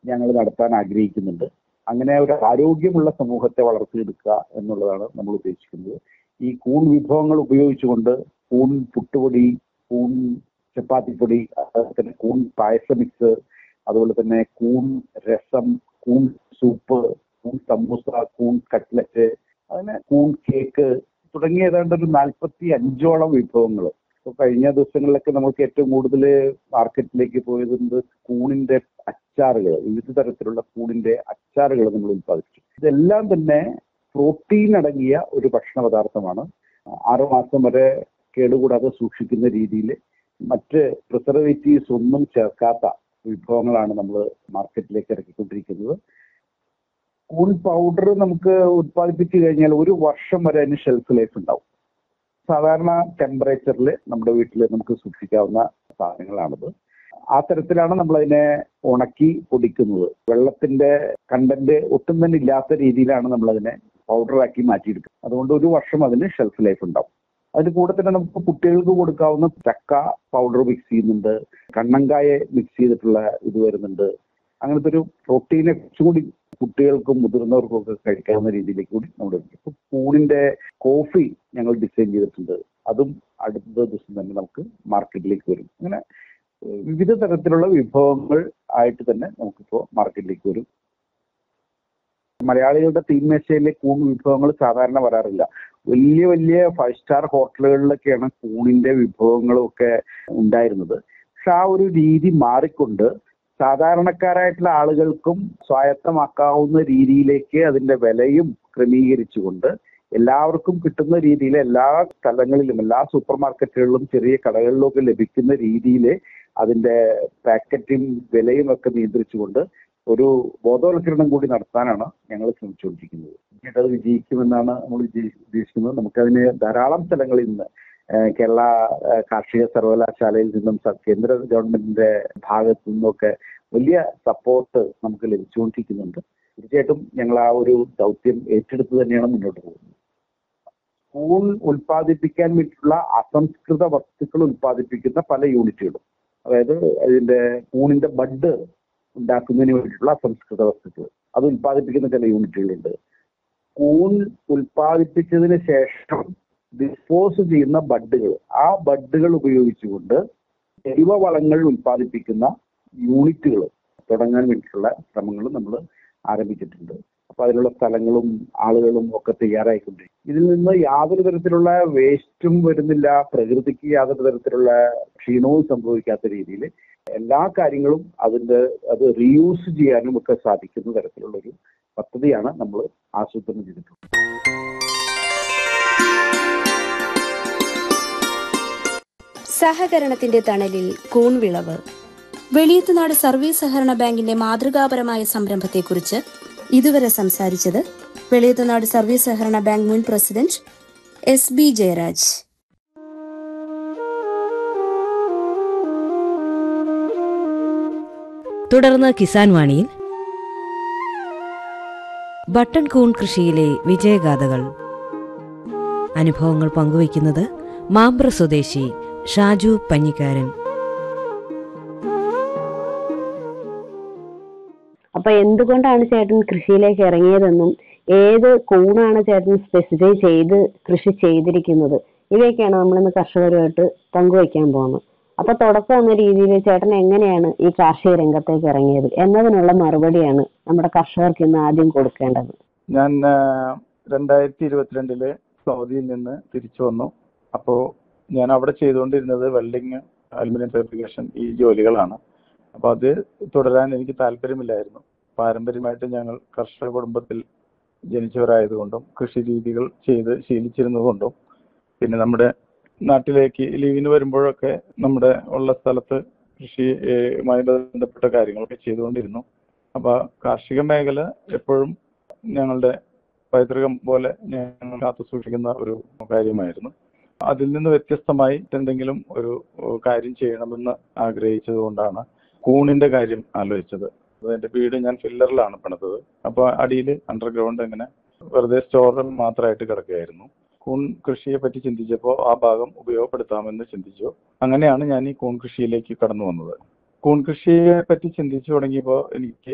ഞങ്ങൾ നടത്താൻ ആഗ്രഹിക്കുന്നുണ്ട് അങ്ങനെ ഒരു ആരോഗ്യമുള്ള സമൂഹത്തെ വളർത്തിയെടുക്കുക എന്നുള്ളതാണ് നമ്മൾ ഉദ്ദേശിക്കുന്നത് ഈ കൂൺ വിഭവങ്ങൾ ഉപയോഗിച്ചുകൊണ്ട് കൂൺ പുട്ടുപൊടി കൂൺ ചപ്പാത്തിപ്പൊടി അതുപോലെ തന്നെ കൂൺ പായസ മിക്സ് അതുപോലെ തന്നെ കൂൺ രസം കൂൺ സൂപ്പ് കൂൺ സമൂസ കൂൺ കട്ട്ലറ്റ് അങ്ങനെ കൂൺ കേക്ക് തുടങ്ങിയ ഏതാണ്ട് ഒരു നാൽപ്പത്തി അഞ്ചോളം വിഭവങ്ങൾ ഇപ്പൊ കഴിഞ്ഞ ദിവസങ്ങളിലൊക്കെ നമുക്ക് ഏറ്റവും കൂടുതൽ മാർക്കറ്റിലേക്ക് പോയത് കൂണിന്റെ അച്ചാറുകൾ വിവിധ തരത്തിലുള്ള കൂണിന്റെ അച്ചാറുകൾ നമ്മൾ ഉത്പാദിപ്പിച്ചു ഇതെല്ലാം തന്നെ പ്രോട്ടീൻ അടങ്ങിയ ഒരു ഭക്ഷണ പദാർത്ഥമാണ് ആറുമാസം വരെ കേടുകൂടാതെ സൂക്ഷിക്കുന്ന രീതിയിൽ മറ്റ് പ്രിസർവേറ്റീവ്സ് ഒന്നും ചേർക്കാത്ത വിഭവങ്ങളാണ് നമ്മൾ മാർക്കറ്റിലേക്ക് ഇറക്കിക്കൊണ്ടിരിക്കുന്നത് കൂൺ പൗഡർ നമുക്ക് ഉത്പാദിപ്പിച്ചു കഴിഞ്ഞാൽ ഒരു വർഷം വരെ അതിന് ഷെൽഫ് ലൈഫ് ഉണ്ടാവും സാധാരണ ടെമ്പറേച്ചറിൽ നമ്മുടെ വീട്ടിൽ നമുക്ക് സൂക്ഷിക്കാവുന്ന സാധനങ്ങളാണിത് ആ തരത്തിലാണ് നമ്മൾ അതിനെ ഉണക്കി പൊടിക്കുന്നത് വെള്ളത്തിന്റെ കണ്ടന്റ് ഒട്ടും തന്നെ ഇല്ലാത്ത രീതിയിലാണ് നമ്മൾ അതിനെ പൗഡറാക്കി മാറ്റിയെടുക്കുന്നത് അതുകൊണ്ട് ഒരു വർഷം അതിന് ഷെൽഫ് ലൈഫ് ഉണ്ടാവും അതിന് കൂടെ തന്നെ നമുക്ക് കുട്ടികൾക്ക് കൊടുക്കാവുന്ന ചക്ക പൗഡർ മിക്സ് ചെയ്യുന്നുണ്ട് കണ്ണങ്കായ മിക്സ് ചെയ്തിട്ടുള്ള ഇത് വരുന്നുണ്ട് അങ്ങനത്തെ ഒരു പ്രോട്ടീനെ കുറച്ചുകൂടി കുട്ടികൾക്കും മുതിർന്നവർക്കും ഒക്കെ കഴിക്കാവുന്ന രീതിയിലേക്ക് കൂടി നമ്മുടെ ഇപ്പൊ പൂണിന്റെ കോഫി ഞങ്ങൾ ഡിസൈൻ ചെയ്തിട്ടുണ്ട് അതും അടുത്ത ദിവസം തന്നെ നമുക്ക് മാർക്കറ്റിലേക്ക് വരും അങ്ങനെ വിവിധ തരത്തിലുള്ള വിഭവങ്ങൾ ആയിട്ട് തന്നെ നമുക്കിപ്പോ മാർക്കറ്റിലേക്ക് വരും മലയാളികളുടെ തീന്മേശയിലെ കൂൺ വിഭവങ്ങൾ സാധാരണ വരാറില്ല വലിയ വലിയ ഫൈവ് സ്റ്റാർ ഹോട്ടലുകളിലൊക്കെയാണ് കൂണിന്റെ വിഭവങ്ങളും ഒക്കെ ഉണ്ടായിരുന്നത് പക്ഷെ ആ ഒരു രീതി മാറിക്കൊണ്ട് സാധാരണക്കാരായിട്ടുള്ള ആളുകൾക്കും സ്വായത്തമാക്കാവുന്ന രീതിയിലേക്ക് അതിന്റെ വിലയും ക്രമീകരിച്ചുകൊണ്ട് എല്ലാവർക്കും കിട്ടുന്ന രീതിയിൽ എല്ലാ സ്ഥലങ്ങളിലും എല്ലാ സൂപ്പർ മാർക്കറ്റുകളിലും ചെറിയ കടകളിലും ഒക്കെ ലഭിക്കുന്ന രീതിയിൽ അതിന്റെ പാക്കറ്റിംഗ് വിലയും ഒക്കെ നിയന്ത്രിച്ചുകൊണ്ട് ഒരു ബോധവൽക്കരണം കൂടി നടത്താനാണ് ഞങ്ങൾ ശ്രമിച്ചുകൊണ്ടിരിക്കുന്നത് പിന്നീട് അത് വിജയിക്കുമെന്നാണ് നമ്മൾ ഉദ്ദേശിക്കുന്നത് നമുക്കതിന് ധാരാളം സ്ഥലങ്ങളിൽ നിന്ന് കേരള കാർഷിക സർവകലാശാലയിൽ നിന്നും കേന്ദ്ര ഗവൺമെന്റിന്റെ ഭാഗത്തു നിന്നൊക്കെ വലിയ സപ്പോർട്ട് നമുക്ക് ലഭിച്ചുകൊണ്ടിരിക്കുന്നുണ്ട് തീർച്ചയായിട്ടും ഞങ്ങൾ ആ ഒരു ദൗത്യം ഏറ്റെടുത്ത് തന്നെയാണ് മുന്നോട്ട് പോകുന്നത് കൂൺ ഉൽപ്പാദിപ്പിക്കാൻ വേണ്ടിയിട്ടുള്ള അസംസ്കൃത വസ്തുക്കൾ ഉൽപ്പാദിപ്പിക്കുന്ന പല യൂണിറ്റുകളും അതായത് അതിന്റെ കൂണിന്റെ ബഡ് ഉണ്ടാക്കുന്നതിന് വേണ്ടിയിട്ടുള്ള അസംസ്കൃത വസ്തുക്കൾ അത് ഉൽപ്പാദിപ്പിക്കുന്ന ചില യൂണിറ്റുകളുണ്ട് കൂൺ ഉൽപ്പാദിപ്പിച്ചതിന് ശേഷം ഡിസ്പോസ് ചെയ്യുന്ന ബഡുകൾ ആ ബഡുകൾ ഉപയോഗിച്ചുകൊണ്ട് ജൈവ വളങ്ങൾ ഉൽപ്പാദിപ്പിക്കുന്ന യൂണിറ്റുകൾ തുടങ്ങാൻ വേണ്ടിയിട്ടുള്ള ശ്രമങ്ങൾ നമ്മൾ ആരംഭിച്ചിട്ടുണ്ട് അപ്പൊ അതിനുള്ള സ്ഥലങ്ങളും ആളുകളും ഒക്കെ തയ്യാറായിക്കൊണ്ടിരിക്കും ഇതിൽ നിന്ന് യാതൊരു തരത്തിലുള്ള വേസ്റ്റും വരുന്നില്ല പ്രകൃതിക്ക് യാതൊരു തരത്തിലുള്ള ക്ഷീണവും സംഭവിക്കാത്ത രീതിയിൽ എല്ലാ കാര്യങ്ങളും അതിന്റെ അത് റീയൂസ് ചെയ്യാനും ഒക്കെ സാധിക്കുന്ന തരത്തിലുള്ള ഒരു പദ്ധതിയാണ് നമ്മൾ ആസൂത്രണം ചെയ്തിട്ടുള്ളത് സഹകരണത്തിന്റെ തണലിൽ കൂൺവിളവ് വെളിയത്തുനാട് സർവീസ് സഹകരണ ബാങ്കിന്റെ മാതൃകാപരമായ സംരംഭത്തെക്കുറിച്ച് ഇതുവരെ സംസാരിച്ചത് വെളിയത്തുനാട് സർവീസ് സഹകരണ ബാങ്ക് മുൻ പ്രസിഡന്റ് എസ് ബി ജയരാജ് തുടർന്ന് കിസാൻ വാണിയിൽ ബട്ടൺ കൂൺ കൃഷിയിലെ വിജയഗാഥകൾ അനുഭവങ്ങൾ പങ്കുവയ്ക്കുന്നത് മാമ്പ്ര സ്വദേശി ഷാജു പഞ്ഞിക്കാരൻ അപ്പൊ എന്തുകൊണ്ടാണ് ചേട്ടൻ കൃഷിയിലേക്ക് ഇറങ്ങിയതെന്നും ഏത് കൂണാണ് ചേട്ടൻ സ്പെസിഫൈ ചെയ്ത് കൃഷി ചെയ്തിരിക്കുന്നത് ഇവയൊക്കെയാണ് നമ്മളിന്ന് കർഷകരുമായിട്ട് പങ്കുവയ്ക്കാൻ പോകുന്നത് അപ്പൊ തുടക്കം എന്ന രീതിയിൽ ചേട്ടൻ എങ്ങനെയാണ് ഈ കാർഷിക രംഗത്തേക്ക് ഇറങ്ങിയത് എന്നതിനുള്ള മറുപടിയാണ് നമ്മുടെ കർഷകർക്ക് ഇന്ന് ആദ്യം കൊടുക്കേണ്ടത് ഞാൻ രണ്ടായിരത്തി ഇരുപത്തിരണ്ടില് സൗദിയിൽ നിന്ന് തിരിച്ചു വന്നു അപ്പോൾ ഞാൻ അവിടെ ചെയ്തുകൊണ്ടിരുന്നത് വെൽഡിങ് അലുമിനിയം ഫാബ്രിക്കേഷൻ ഈ ജോലികളാണ് അപ്പോൾ അത് തുടരാൻ എനിക്ക് താല്പര്യമില്ലായിരുന്നു പാരമ്പര്യമായിട്ട് ഞങ്ങൾ കർഷക കുടുംബത്തിൽ ജനിച്ചവരായതുകൊണ്ടും കൃഷി രീതികൾ ചെയ്ത് ശീലിച്ചിരുന്നതുകൊണ്ടും പിന്നെ നമ്മുടെ നാട്ടിലേക്ക് ലീവിന് വരുമ്പോഴൊക്കെ നമ്മുടെ ഉള്ള സ്ഥലത്ത് കൃഷിയുമായി ബന്ധപ്പെട്ട കാര്യങ്ങളൊക്കെ ചെയ്തുകൊണ്ടിരുന്നു അപ്പോൾ കാർഷിക മേഖല എപ്പോഴും ഞങ്ങളുടെ പൈതൃകം പോലെ ഞങ്ങൾ കാത്തു സൂക്ഷിക്കുന്ന ഒരു കാര്യമായിരുന്നു അതിൽ നിന്ന് വ്യത്യസ്തമായി എന്തെങ്കിലും ഒരു കാര്യം ചെയ്യണമെന്ന് ആഗ്രഹിച്ചത് കൊണ്ടാണ് കൂണിന്റെ കാര്യം ആലോചിച്ചത് എന്റെ വീട് ഞാൻ ഫില്ലറിലാണ് പണിതത് അപ്പോൾ അടിയിൽ അണ്ടർഗ്രൗണ്ട് ഇങ്ങനെ വെറുതെ സ്റ്റോറിൽ മാത്രമായിട്ട് കിടക്കുകയായിരുന്നു കൂൺ കൃഷിയെ പറ്റി ചിന്തിച്ചപ്പോൾ ആ ഭാഗം ഉപയോഗപ്പെടുത്താമെന്ന് ചിന്തിച്ചു അങ്ങനെയാണ് ഞാൻ ഈ കൂൺ കൃഷിയിലേക്ക് കടന്നു വന്നത് കൂൺ കൃഷിയെ പറ്റി ചിന്തിച്ചു തുടങ്ങിയപ്പോൾ എനിക്ക്